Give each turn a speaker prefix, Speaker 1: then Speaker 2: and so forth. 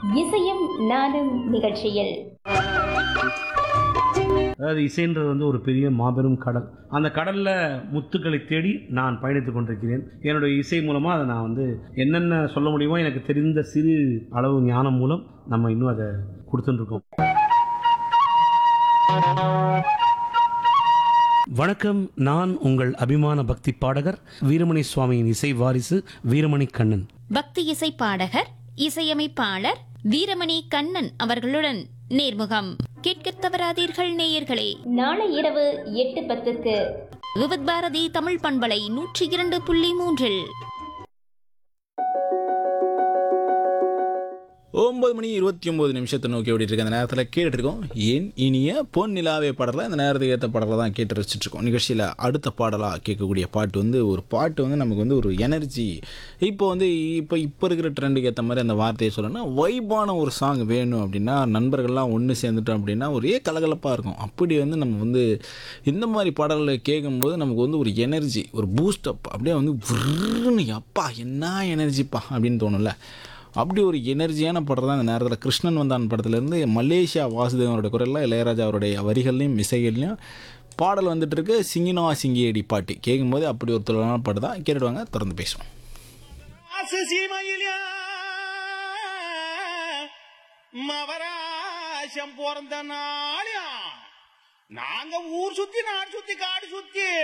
Speaker 1: இசையும் நானும் நிகழ்ச்சியில்
Speaker 2: அதாவது இசைன்றது வந்து ஒரு பெரிய மாபெரும் கடல் அந்த கடலில் முத்துக்களை தேடி நான் பயணித்துக் கொண்டிருக்கிறேன் என்னுடைய இசை மூலமாக அதை நான் வந்து என்னென்ன சொல்ல முடியுமோ எனக்கு தெரிந்த சிறு அளவு ஞானம் மூலம் நம்ம இன்னும் அதை கொடுத்துட்டுருக்கோம் வணக்கம் நான் உங்கள் அபிமான பக்தி பாடகர் வீரமணி சுவாமியின் இசை வாரிசு வீரமணி கண்ணன்
Speaker 3: பக்தி இசை பாடகர் இசையமைப்பாளர் வீரமணி கண்ணன் அவர்களுடன் நேர்முகம் கேட்கத் தவறாதீர்கள் நேயர்களே
Speaker 1: நாளை இரவு எட்டு பத்துக்கு
Speaker 3: விவித் பாரதி தமிழ் பண்பலை நூற்றி இரண்டு புள்ளி மூன்றில்
Speaker 4: ஒன்பது மணி இருபத்தி ஒம்பது நிமிஷத்தை நோக்கி ஓடிட்டு இருக்க அந்த நேரத்தில் கேட்டுட்டு இருக்கோம் ஏன் இனிய பொன் நிலாவே பாடல இந்த நேரத்துக்கு ஏற்ற பாடலை தான் கேட்டு ரசிச்சுட்டு இருக்கோம் நிகழ்ச்சியில் அடுத்த பாடலாக கேட்கக்கூடிய பாட்டு வந்து ஒரு பாட்டு வந்து நமக்கு வந்து ஒரு எனர்ஜி இப்போ வந்து இப்போ இப்போ இருக்கிற ட்ரெண்டுக்கு ஏற்ற மாதிரி அந்த வார்த்தையை சொல்லணும்னா வைபான ஒரு சாங் வேணும் அப்படின்னா நண்பர்கள்லாம் ஒன்று சேர்ந்துட்டோம் அப்படின்னா ஒரே கலகலப்பாக இருக்கும் அப்படி வந்து நம்ம வந்து இந்த மாதிரி பாடல்களை கேட்கும்போது நமக்கு வந்து ஒரு எனர்ஜி ஒரு பூஸ்டப் அப்படியே வந்து விருன்னு அப்பா என்ன எனர்ஜிப்பா அப்படின்னு தோணும்ல அப்படி ஒரு எனர்ஜியான படம் தான் இந்த நேரத்தில் கிருஷ்ணன் வந்தான் படத்துலேருந்து மலேசியா வாசுதேவனோட குரலில் இளையராஜா அவருடைய வரிகள்லையும் இசைகள்லையும் பாடல் வந்துட்டு இருக்கு சிங்கினோ சிங்கியடி பாட்டு கேட்கும்போது அப்படி ஒரு தொழிலான பாட்டு தான் கேட்டுடுவாங்க தொடர்ந்து பேசுவோம்
Speaker 5: சீமையிலே மவராசம் பிறந்த நாளியா நாங்க ஊர் சுத்தி நாடு சுத்தி காடு சுத்தி